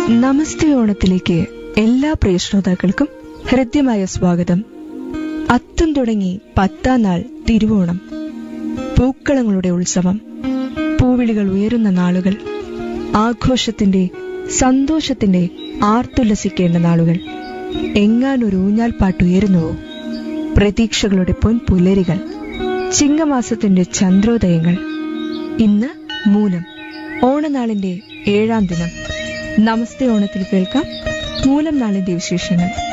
നമസ്തേ ഓണത്തിലേക്ക് എല്ലാ പ്രിയ ശ്രോതാക്കൾക്കും ഹൃദ്യമായ സ്വാഗതം അത്തം തുടങ്ങി പത്താം നാൾ തിരുവോണം പൂക്കളങ്ങളുടെ ഉത്സവം പൂവിളികൾ ഉയരുന്ന നാളുകൾ ആഘോഷത്തിന്റെ സന്തോഷത്തിന്റെ ആർത്തുല്ലസിക്കേണ്ട നാളുകൾ എങ്ങാനൊരു ഊഞ്ഞാൽ പാട്ടുയരുന്നുവോ പ്രതീക്ഷകളുടെ പൊൻപുലരികൾ ചിങ്ങമാസത്തിന്റെ ചന്ദ്രോദയങ്ങൾ ഇന്ന് മൂലം ഓണനാളിന്റെ ഏഴാം ദിനം നമസ്തേ ഓണത്തിൽ കേൾക്കാം മൂലം നാളിന്റെ വിശേഷങ്ങൾ